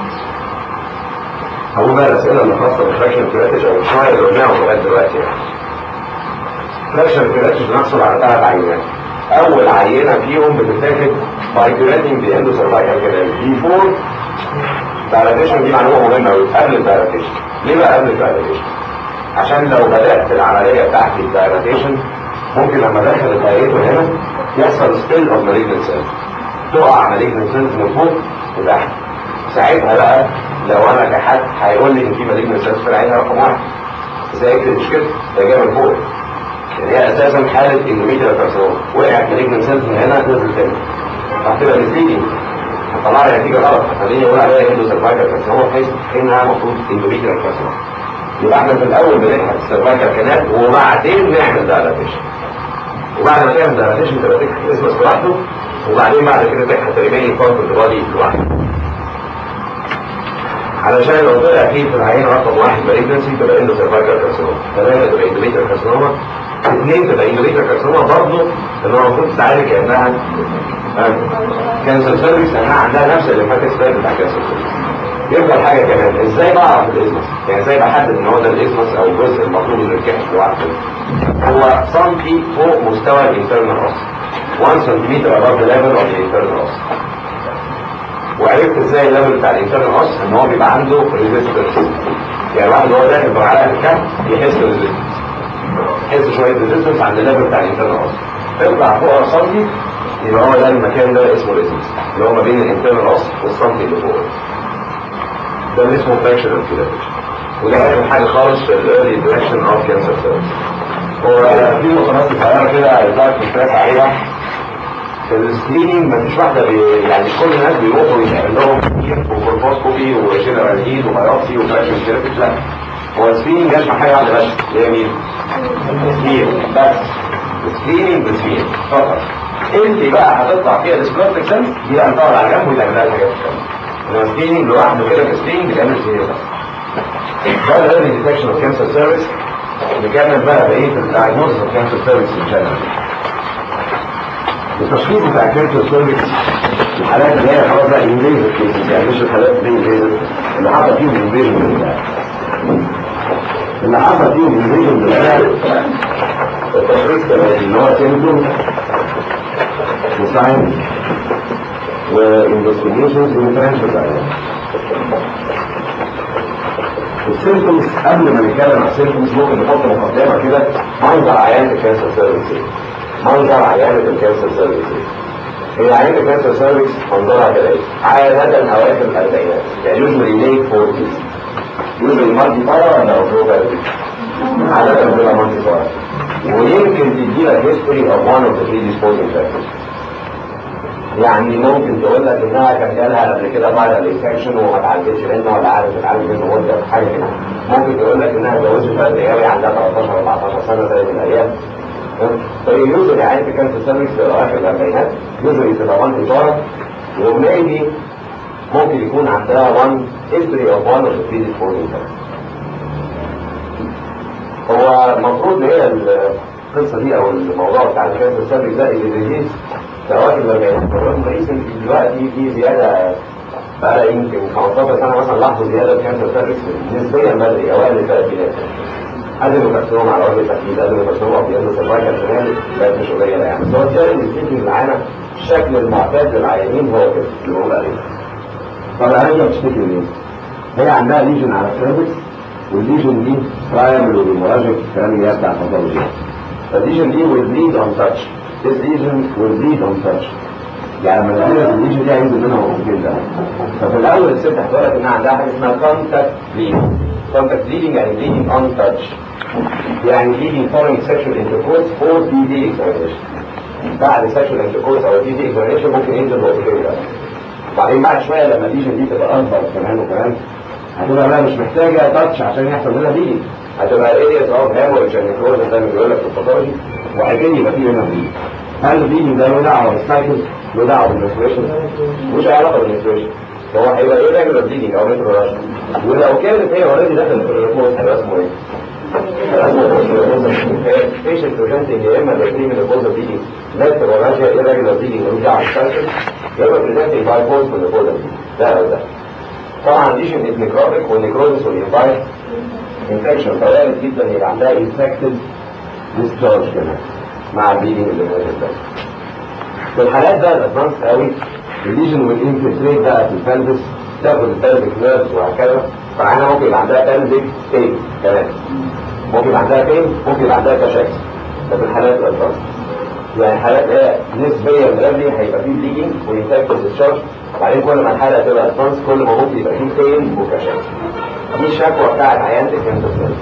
هقول بقى الأسئلة اللي خاصة بالفراكشن كراتج أو الشوية اللي قلناهم لغاية دلوقتي يعني فراكشن كراتج بنحصل على ثلاث عينات أول عينة فيهم بتتاخد by curating the endocervical canal before dilatation دي معلومة مهمة أوي قبل الدايلاتيشن ليه بقى قبل الدايلاتيشن؟ عشان لو بدأت العملية بتاعت الدايلاتيشن ممكن لما دخل الدايريتور هنا يحصل سبيل اوف مالجنت سيلز تقع مالجنت سيلز من فوق وتحت ساعتها بقى لو انا كحد هيقول لي ان في مالجنت سيلز في العين رقم واحد ازاي اكتب مش كده ده جاي من فوق يعني هي اساسا حاله اندوميتريال كارسينوما وقعت مالجنت سيلز من هنا نزل تاني هتبقى مسليدي هتطلع لي نتيجه غلط هتخليني اقول عليها اندو سيرفايكال كارسينوما بحيث انها المفروض اندوميتريال كارسينوما يبقى احنا في الاول بنبحث السيرفايكال كانال وبعدين نعمل دايلاتيشن وبعد ما تعمل دايلاتيشن تبقى تكحت الاسمس لوحده وبعدين بعد كده تكحت ريمينينج بارت اوف ذا بادي لوحده علشان لو طلع فيه في العين رقم واحد مالجنسي تبقى اندو سيرفايكال كارسينوما ثلاثه تبقى اندوميتريال كارسينوما اثنين تبقى اندوميتريال كارسينوما برضه ان هو المفروض تتعالج كانها كانسر سيرفيس لانها عندها نفس الليمفاتيك ستايل بتاع كانسر سيرفيس يفضل حاجه كمان ازاي بعرف الازمس يعني ازاي بحدد ان هو ده الازمس او الجزء المطلوب من الكحش لوحده هو سنتي فوق مستوى الانترنال اوس 1 سنتيمتر above the level of the internal os وعرفت ازاي الليفل بتاع الانترنال اوس ان هو بيبقى عنده ريزيستنس يعني واحد وهو داخل بمعلقه الكحك يحس ريزيستنس يحس شويه ريزيستنس عند الليفل بتاع الانترنال اوس تطلع فوق سنتي يبقى هو ده المكان ده اسمه ريزيستنس اللي هو ما بين الانترنال اوس والسنتي اللي فوق ده اللي اسمه فراكشنال كده وده اخر حاجه خالص في الايرلي دايركشن اوف كانسر سيلز هو في نقطه بس صغيره كده عايزك تركز عليها في السكريننج مفيش واحده بي يعني كل الناس بيروحوا يتعمل لهم وكولفوسكوبي وجنرال هيد وبيوبسي وفراكشن ثيرابي لا هو السكريننج يشمل حاجه واحده بس اللي هي مين؟ سمير بس السكريننج بسمير فقط انت بقى هتطلع فيها السكروتك سنس دي بقى تقعد على جنب وتعمل لها الحاجات الثانيه انما السكريننج لوحده كده كسكريننج بيعمل سمير بس ده الايرلي ديتكشن اوف كانسر سيرفيس نكمل بقى بايه في الدايجنوستس اوف كانسر سيرفيس ان جنرال التشخيص بتاع كانسر سيرفيس الحالات اللي هي خلاص بقى انفيزيف كيسز يعني مش الحالات دي انفيزيف اللي حصل فيهم انفيجن بالفعل اللي حصل فيهم انفيجن بالفعل التشخيص كمان اللي هو سيمتوم وساينس وانفستيجيشنز وديفرنشال السيمتومز قبل ما نتكلم عن السيمتومز ممكن نحط مقدمه كده منظر عيان الكانسر سيرفيس منظر عيانة الكانسر سيرفيس هي عيانة الكانسر سيرفيس منظرها كده ايه؟ عادة أواخر الأربعينات يعني يوجوالي ليت فورتيز يوجوالي مالتي باور ولا أوتروبر عادة بتبقى مالتي باور ويمكن تدي لك هيستوري اوف وان اوف ذا predisposing factors يعني ممكن تقول لك انها كان جالها قبل كده فايرال انفكشن وما اتعالجتش منه ولا عارف تتعالج منه مده حاجه كده ممكن تقول لك انها اتجوزت بدري قوي عندها 13 14 سنه زي من الايام فيوجد يعني في كانسر سيرفيس في اواخر الاربعينات يوجد تبقى وان اشاره وميبي ممكن يكون عندها وان هيستوري اوف وان اوف ذا predisposing factors هو المفروض ان هي القصه دي او الموضوع بتاع الكانسر سيرفيس ده اللي بيجيز في اواخر الاربعينات الرقم ريسنت دلوقتي في زياده بقى يمكن 15 سنه مثلا لاحظوا زياده في كانسر سيرفيس نسبيا بدري اوائل الثلاثينات ادم كارسينوما على وجه التحديد ادم كارسينوما في يد السيرفايكال شمال بقت مش قليله يعني بس هو الكلام اللي بتيجي معانا الشكل المعتاد للعيانين هو كده اللي بقول عليه طب العيانه بتشتكي من ايه؟ هي عندها ليجن على السيرفكس والليجن دي ترايمل وبيموراجيك الكلام اللي هي بتاع الباثولوجي فالليجن دي will bleed on touch this lesion will bleed on touch يعني لما نلاقي الليجن دي هينزل منها ممكن ده ففي الاول الست هتقول لك انها عندها حاجه اسمها contact bleeding contact bleeding يعني bleeding on touch يعني bleeding following sexual intercourse or DD examination بعد sexual intercourse او DD examination ممكن ينزل نقطتين كده وبعدين بعد شويه لما الليجن دي تبقى اكبر كمان وكمان هتبقى بقى مش محتاجه تاتش عشان يحصل منها bleeding هتبقى areas of hemorrhage and necrosis زي ما بيقول لك في الباثولوجي وهيبتدي يبقى فيه هنا bleeding هل البليدنج ده له دعوه بالسايكل له دعوه بالمنستريشن مش علاقه بالمنستريشن هو هيبقى ايه ريجولار بليدنج او مترو ولو كانت هي اوريدي داخل في الريبورت هيبقى اسمه ايه؟ patient presenting يا اما الاثنين من البوزر بليدنج لاتر وراجع irregular bleeding ملوش دعوه بالسايكل يا اما presenting by post من البوزر ده او ده طبعا ليشن از نيكروتيك والنيكروزس والانفايت انفكشن فوارد جدا يبقى عندها انفكتد ديسشارج كمان مع البيلينج اللي موجود ده في الحالات بقى الادفانس قوي الليجن والانفلتريت بقى في البلبس تاخد البلبك نيرفز وهكذا فعنا ممكن يبقى عندها بلبك بين كمان ممكن يبقى عندها بين ممكن يبقى عندها كشاكس ده في الحالات الادفانس يعني حالات ايه نسبيا غالي هيبقى فيه بليجنج وانفكتد ديسشارج وبعدين كل ما الحاله تبقى ادفانس كل ما ممكن يبقى فيه بين وكشاكس دي الشكوى بتاعت عيانة الكانسر سيلز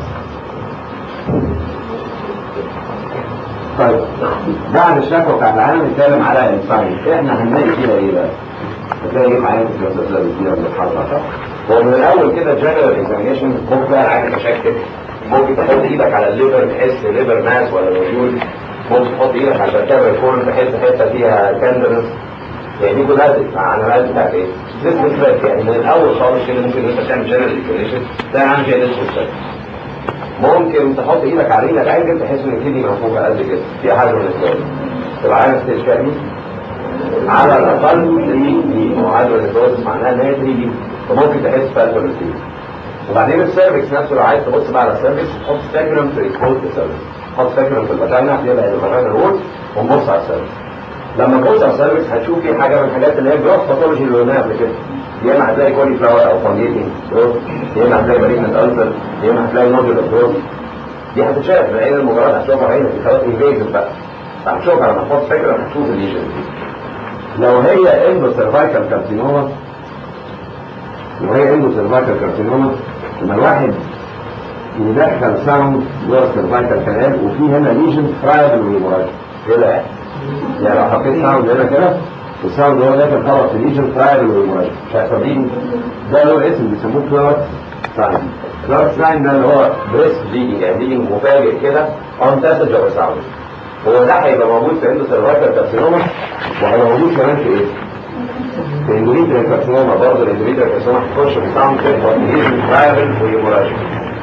طيب بعد الشكوى بتاعت العالم نتكلم على الانساين احنا هنلاقي فيها ايه بقى؟ هتلاقي ايه معايا في الكانسر سيلز دي لما نتحرك هو من الاول كده جنرال اكزامينشن ممكن بقى العين تشكل ممكن تحط ايدك على الليفر تحس ليفر ماس ولا نوديول ممكن تحط ايدك على الفرتبرا الكورن تحس حته فيها تندرنس يعني دي كلها علامات بتاعت ايه؟ جسم ثلاث يعني من الاول خالص كده ممكن انت تعمل جنرال اكزامينشن ده عامل زي جسم ثلاث ممكن تحط ايدك على رجلك انجل تحس ان الكدني منفوخه قد كده في حاجه من الاسباب تبقى عارف استشفاء دي على الاقل 3 دي معادله الكلوزس معناها ان هي 3 دي فممكن تحس بالفر دي وبعدين السيرفكس نفسه لو عايز تبص بقى على السيرفكس تحط ساكرم في اكسبوز السيرفكس تحط ساكرم في البتاينا يبقى البتاينا رول ونبص على السيرفكس لما تبص على السيرفكس هتشوف في حاجه من الحاجات اللي هي جروس باثولوجي اللي قلناها قبل كده يا اما هتلاقي كولي فلاور او فانجيتنج جروث يا اما هتلاقي مالجنت السر يا اما هتلاقي نودل جروث دي هتتشاف بالعين المجرد هتشوفها عينك دي خلاص انفيزف بقى هتشوفها لما تحط فكره هتشوف الليجن لو هي اندو سيرفايكال كارسينوما لو هي اندو سيرفايكال كارسينوما لما الواحد يدخل ساوند جوه السيرفايكال كانال وفي هنا ليجن فرايبل وهيموراجيك ايه ده يعني لو حطيت ساوند هنا كده الساوند هو داخل خبط في ليجن فرايبل وهيموراجيك مش هيصدقني ده له اسم بيسموه كلارك ساين كلارك ساين ده اللي هو بريست بليدنج يعني بليدنج مفاجئ كده اون باسج اوف ساوند هو ده هيبقى موجود في اندو سيرفايكال كارسينوما وهيبقى موجود كمان في ايه؟ في اندوميتريال كارسينوما برضه الاندوميتريال كارسينوما هتخش في ساوند كده ليجن فرايبل وهيموراجيك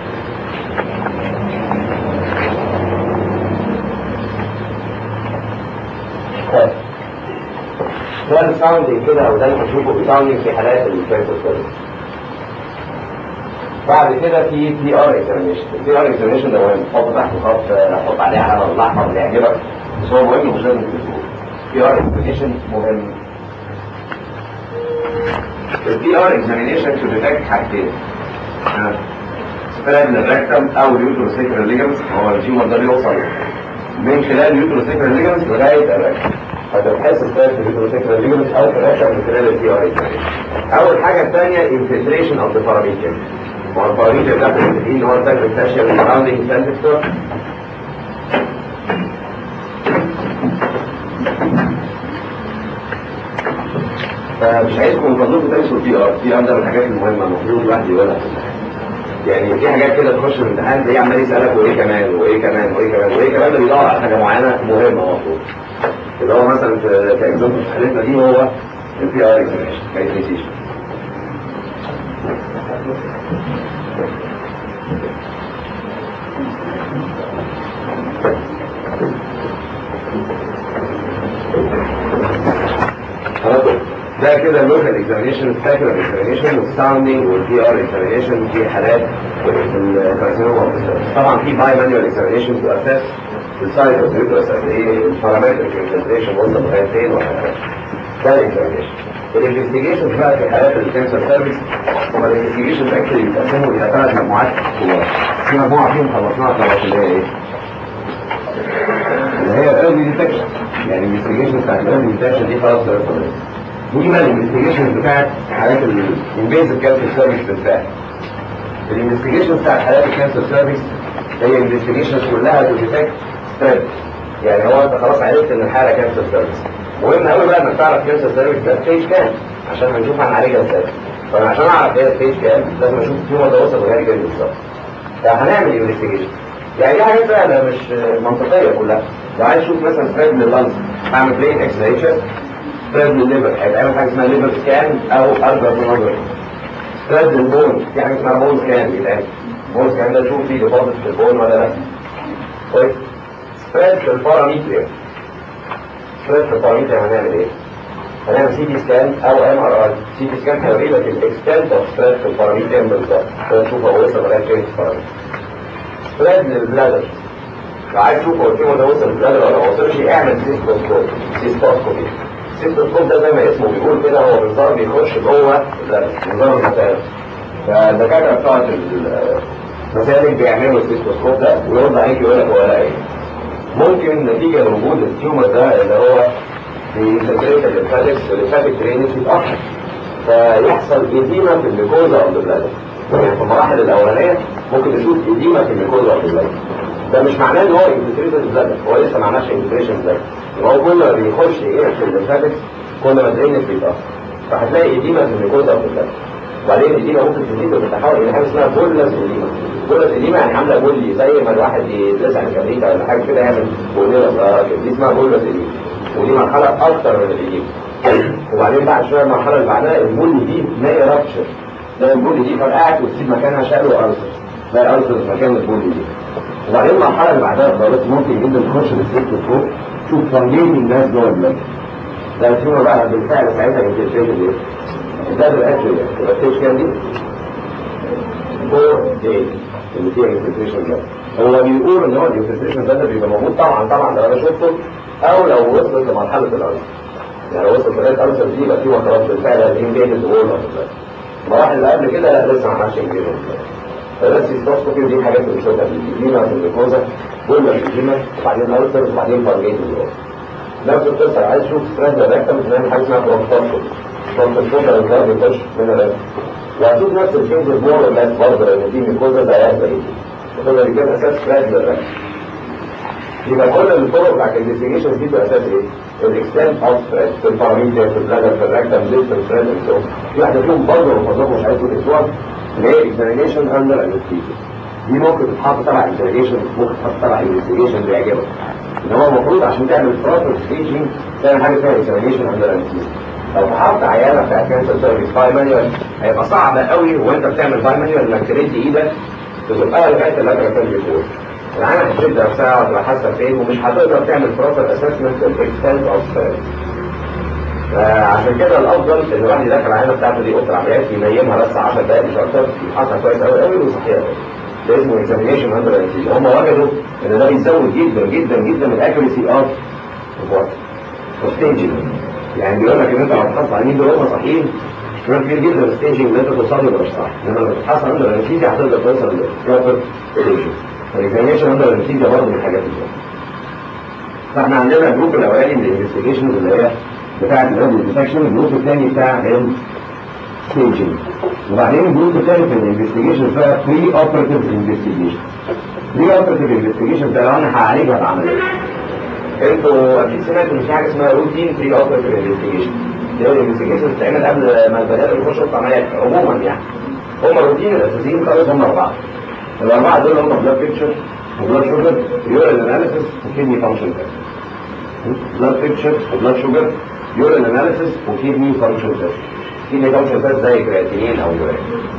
طيب ده الساوندنج كده او ده اللي هنشوفه بساوندنج في حالات الكانسر سيرفيس بعد كده في بي ار اكزامينشن البي ار اكزامينشن ده مهم حط تحت خط حط عليه علامه الاحمر اللي يعجبك بس هو مهم مش لازم تكتبه بي ار اكزامينشن مهم البي ار اكزامينشن تو ديتكت حاجتين سبراد للريكتم او اليوتروسيكرال ليجمنتس هو التيومر ده بيوصل من خلال اليوتروسيكرال ليجمنتس لغايه الريكتم فتبحث سبراد في اليوتروسيكرال ليجمنتس او في الريكتم من خلال البي ار اول حاجه الثانيه انفلتريشن اوف ذا باراميتر هو الباراميتر ده اللي هو الفاكر الفاشيال سراوندينج سنتكتور فمش عايزكم من فضلكم تنسوا البي ار البي ار ده من الحاجات المهمه المفروض الواحد يقولها يعني في حاجات كده تخش في الامتحان تلاقيه عمال يسالك وايه كمان وايه كمان وايه كمان وايه كمان ده بيدور على حاجه معينه مهمه المفروض اللي هو مثلا في كاكزوم في حالتنا دي هو البي ار اكزاميشن ما يتنسيش خلاص ده كده اللوكال اكزامينشن الساكولار اكزامينشن والساوندنج والبي ار اكزامينشن في حالات الكارسينوما طبعا في باي مانيوال اكزامينشن تو اساس السايز اوف اليوترس قد ايه البارامتريك انفلتريشن وصل لغايه فين وهكذا ده الاكزامينشن الانفستيجيشن بقى في حالات الكانسر سيرفيس هما الانفستيجيشن اكشلي بيتقسموا الى ثلاث مجموعات كبار في مجموعه فيهم خلصناها خلاص اللي هي ايه؟ اللي هي الايرلي ديتكشن يعني الانفستيجيشن بتاعت الايرلي ديتكشن دي خلاص دي بقى الانفستيجيشن بتاعت حالات الانفيزيف كانسر سيرفيس بالذات الانفستيجيشن بتاعت حالات الكانسر سيرفيس هي انفستيجيشن كلها تو ديتكت ستريب يعني هو انت خلاص عرفت ان الحاله كانسر سيرفيس مهم قوي بقى انك تعرف كانسر سيرفيس ده ستيج كام عشان هنشوف هنعالجها ازاي فانا عشان اعرف هي ستيج كام لازم اشوف التيومر ده وصل لغايه كام بالظبط فهنعمل انفستيجيشن يعني دي حاجات سهله مش منطقيه كلها لو عايز اشوف مثلا سبريد لللنز هعمل بلين اكس راي تشست سبريد للليفر هيتعمل حاجه اسمها ليفر سكان او التراسونوجرافي سبريد للبون في حاجه اسمها بون سكان بيتعمل بون سكان ده شوف فيه ديبوزيت في البون ولا لا كويس سبريد في الباراميتريا سبريد في الباراميتريا هنعمل ايه؟ هنعمل سي تي سكان او ام ار اي سي تي سكان هيوري لك الاكستنت اوف سبريد في الباراميتريا بالظبط فنشوف هو وصل لغايه فين في الباراميتريا سبريد للبلادر لو عايز تشوف هو الكيمو ده وصل للبلادر ولا ما وصلش اعمل سيستوسكوب سيستوسكوبي السيستوسكوب ده زي ما اسمه بيقول كده هو منظار بيخش جوه البلادر منظار المسالك فالدكاتره بتوع المسالك بيعملوا السيستوسكوب ده ويرد عليك يقول لك هو لا ايه ممكن نتيجه لوجود التيومر ده اللي هو بينفلتريت الليمفاتكس الليمفاتيك درينج يتاخر فيحصل ايديما في الجلوكوزا او البلادر يعني في المراحل الاولانيه ممكن نشوف ايديما في الجلوكوزا او البلادر ده مش معناه ان هو انفلتريت البلادر هو لسه ما عملش انفلتريشن البلادر هو كل ما بيخش ايه في الليمفاتكس كل ما الدرينج بيتاخر فهتلاقي ايديما في الجلوكوزا او البلادر وبعدين الايديما ممكن تزيد وتتحول الى حاجه اسمها بولس ايديما بولس ايديما يعني عامله بولي زي ما الواحد يتلسع في امريكا ولا حاجه كده يعمل بوليه صغيره كده دي اسمها بولس ايديما ودي مرحله اكتر من الايديما وبعدين بعد شويه المرحله اللي بعدها البولي دي ما رابتشر ده البولي دي فرقعت وتسيب مكانها شالو ألسر ده ألسر مكان البولي دي وبعدين المرحلة اللي بعدها خالص ممكن جدا تخش للسلك فوق تشوف فانجيني الناس جوه البلد ده التيومر بقى بالفعل ساعتها انتشريت ايه؟ ده بالاكل تبقى ستيج كام دي؟ 4 دايز اللي فيها انفلتريشن ده هو بيقول ان هو الانفلتريشن ده بيبقى موجود طبعا طبعا لو انا شفته او لو وصلت لمرحله الارض يعني لو وصلت لغايه الارض دي يبقى في خلاص بالفعل الانجيجد وول المراحل اللي قبل كده لا لسه ما عملش انجيجد فبس السبوسكوبي دي حاجات بنشوفها في الجيما في الجلوكوزا كل الجيما وبعدين الالتر وبعدين فارجيت نفس القصه عايز تشوف ستراند ريكتم بنعمل حاجه اسمها بروكتورشن بروكتورشن الكارد بيخش من الريكتم وهتشوف نفس الفيز مور ولا برضه لان في ميكوزا زيها زي دي كده بيجيب اساس ستراند للريكتم يبقى كل الطرق بتاعت الانفستيجيشن دي باساس ايه؟ الاكستنت اوف ثريد في الباراميتر في البلادر في الريكتم ديستنس ثريد في واحده فيهم برضه المفروض مش عايز تقول اسبوع اللي هي اكزامينيشن اندر انستيجيشن دي ممكن تتحط تبع اكزامينيشن ممكن تتحط تبع انفستيجيشن بيعجبك ان هو المفروض عشان تعمل بروبر ستيجنج تعمل حاجه اسمها اكزامينيشن اندر انستيجيشن لو فحصت عيانه بتاع كانسر سيرفيس باي مانيوال هيبقى صعب قوي وانت بتعمل باي مانيوال انك ترد ايدك تزقها لغايه اللاترال بيفور العينه هتشد نفسها وتبقى حاسه فين ومش هتقدر تعمل بروبر اسسمنت للاكستنت اوف عشان كده الافضل ان الواحد يدخل العينه بتاعته دي اوضه العمليات ينيمها بس 10 دقائق مش اكتر يفحصها كويس قوي قوي ويصحيها ده اسمه اكزامينيشن اندر انستيجيشن هم وجدوا ان ده بيزود جدا جدا جدا الاكيورسي اوف ستيجنج يعني بيقول لك ان انت لو بتحط عينين دول هم صحيين احتمال كبير جدا الستيجنج اللي انت توصل له مش صح انما لما تتحصل اندر انستيجيا هتقدر توصل للبروبر ستيجنج فالاكزامينيشن اندر انستيجيا برضه من الحاجات دي فاحنا عندنا الجروب الاولاني من الانفستيجيشن اللي هي بتاعت الراديو ديتكشن الجروب الثاني بتاع الستيجنج وبعدين الجروب الثاني في الانفستيجيشن بقى بري اوبراتيف انفستيجيشن بري اوبراتيف انفستيجيشن ده لو انا هعالجها بعمليه انتوا اكيد سمعتوا ان في حاجه اسمها روتين بري اوبراتيف انفستيجيشن دي الانفستيجيشن بتتعمل قبل ما البني ادم يخش اوضه عمليات عموما يعني هم الروتين الاساسيين خالص هم اربعه الاربعه دول هم بلاد بيكتشر وبلاد شوجر يورين اناليسيس وكيدني فانكشن تيست بلاد بيكتشر وبلاد شوجر يورين اناليسيس وكيدني فانكشن تيست كيدني فانكشن تيست زي كرياتينين او يورين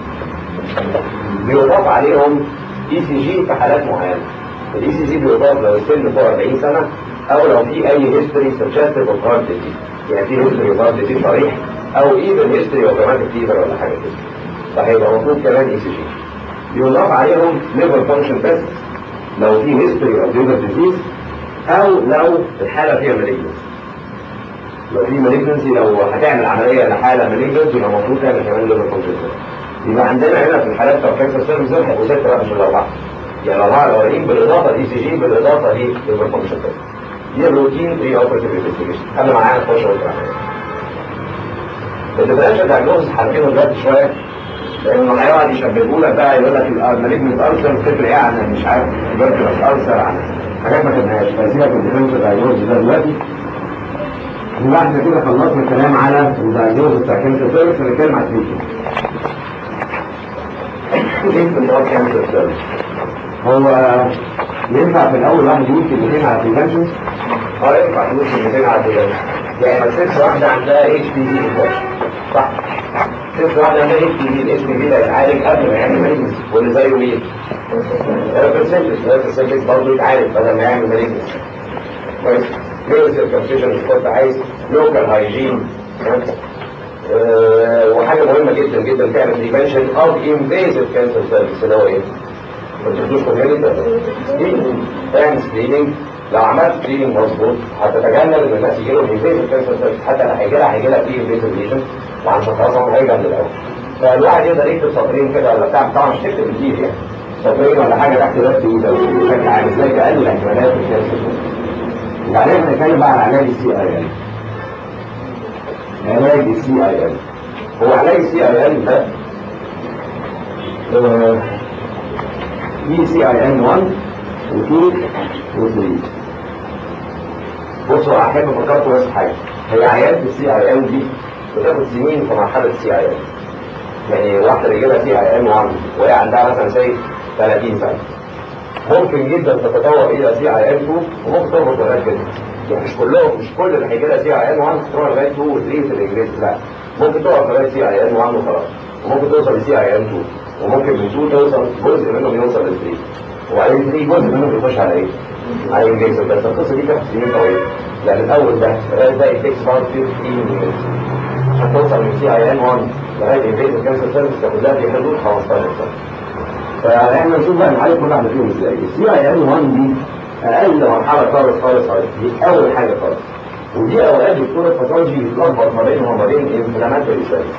بيضاف عليهم اي سي جي في حالات معينه الاي سي جي بيضاف لو السن فوق 40 سنه او لو في اي هيستوري سجستيف اوف هارت ديزيز يعني في هيستوري اوف هارت ديزيز صريح او ايفن هيستوري اوف روماتيك فيفر ولا حاجه كده فهيبقى مطلوب كمان اي سي جي بيضاف عليهم ليفر فانكشن تيست لو في هيستوري اوف ليفر ديزيز او لو الحاله فيها مالجنسي لو في مالجنسي لو هتعمل عمليه لحاله مالجنسي يبقى المفروض تعمل كمان ليفر فانكشن تيست يبقى عندنا هنا في الحالات بتاع كانسر سيرفيس دول هيبقوا سته مش الاربعه يعني الاربعه الاولين بالاضافه لاي سي جي بالاضافه لليفر فانكشن تيست دي الروتين بري اوبريتيف انفستيجيشن قبل ما معانا نخش اوضه العمليه الديفرنشال دايجنوز حاطينه دلوقتي شويه لانه هيقعد يشبهوا لك بقى يقول لك المالجنت ارسر تفرق ايه عن مش عارف فيرتوس ارسر عن حاجات ما خدناهاش فسيبك من الديفرنشال دايجنوز ده دلوقتي واحنا كده خلصنا الكلام على الدايجنوز بتاع كانسر سيرفيس هنتكلم على التريتمنت تريتمنت اوف كانسر سيرفيس هو ينفع في الاول واحد يقول كلمتين على البريفنشن؟ اه ينفع تقول كلمتين على البريفنشن يعني ست واحده عندها اتش بي في صح ست واحده عندها اتش بي في الاتش بي في ده يتعالج قبل ما يعمل مالجنسي واللي زيه مين؟ البرسنتج البرسنتج برضه يتعالج بدل ما يعمل مالجنسي كويس ليه سيركمسيشن مش كنت عايز لوكال هايجين وحاجه مهمه جدا جدا تعمل بريفنشن اوف انفيزيف كانسر سيرفيس اللي هو ايه؟ ما تدوش كوميونيتي تعمل سكريننج لو عملت سكريننج مظبوط هتتجنب ان الناس يجي لهم انفيزيف كانسر سيرفيس حتى لو هيجي لها هيجي لها في انفيزيف ليجن وهنشخصهم هيرجع من الاول فالواحد يقدر يكتب سطرين كده ولا بتاع طبعا مش تكتب كتير يعني سطرين ولا حاجه تحت ده بشكل عام ازاي تقلل احتمالات الكانسر وبعدين هنتكلم بقى على علاج السي اي ال علاج السي اي ال هو علاج السي اي ال ده في سي اي ال 1 و2 و3 بصوا احب افكركم بس حاجه هي عيادة السي اي ال دي بتاخد سنين في مرحله السي اي ال يعني واحده اللي جابها سي اي ال 1 وهي عندها مثلا زي 30 سنه ممكن جدا تتطور الى سي اي ال 2 وممكن تربط لغايه كده يعني مش كلهم مش كل اللي هيجي لها سي اي ال 1 تروح لغايه 2 و 3 في الانجليزي لا ممكن تقف لغايه سي اي ال 1 وخلاص وممكن توصل لسي اي ام 2 وممكن من 2 توصل جزء منهم يوصل ل 3 وبعدين 3 جزء منهم بيخش على ايه؟ على الانجليزي بس القصه دي كانت سنين طويله يعني الاول ده لغايه ده التكس بعد 15 years عشان توصل من سي اي ام 1 لغايه انفيزيف كانسر سيرفيس تاخد لها في حدود 15 سنه فاحنا نشوف بقى نعالج كل واحده فيهم ازاي السي اي ام 1 دي اقل مرحله خالص خالص خالص دي اول حاجه خالص ودي اوقات دكتور الباثولوجي بيتلخبط ما بينهم وما بين الانفلاماتوري سيلز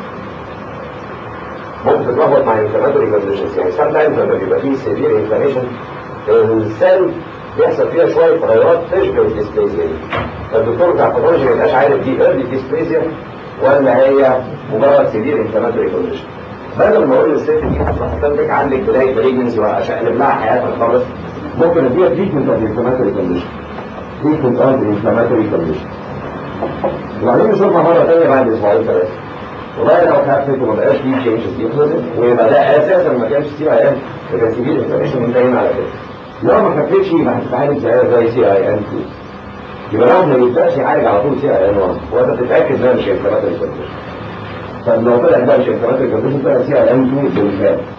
ممكن تتلخبط مع الانفلاماتوري كونديشنز يعني سام تايمز لما بيبقى فيه سيفير انفلاميشن السيل بيحصل فيها شويه تغيرات تشبه الديسبليزيا دي فالدكتور بتاع الباثولوجي ما يبقاش عارف دي ايرلي ديسبليزيا ولا هي مجرد سيفير انفلاماتوري كونديشن بدل ما اقول للست دي حضرتك عندك بدايه بريجنسي واشقلب لها حياتها خالص ممكن اديها تريتمنت اوف انفلاماتوري كونديشن تريتمنت اوف انفلاماتوري كونديشن وبعدين نشوفها مره ثانيه بعد اسبوعين ثلاثه والله لو خفت وما بقاش فيه تشينجز دي خلصت ويبقى ده اساسا ما كانش سي اي ام كان سيفير انفلاميشن منتهيين على كده لو ما خفتش يبقى هتتعالج زي زي سي اي ام 2 يبقى لو ما يبداش يعالج على طول سي اي ام 1 وانت تتاكد انها مش انفلاماتوري كونديشن طب لو طلع ده مش انفلاماتوري كونديشن طلع سي اي ام 2 بالفعل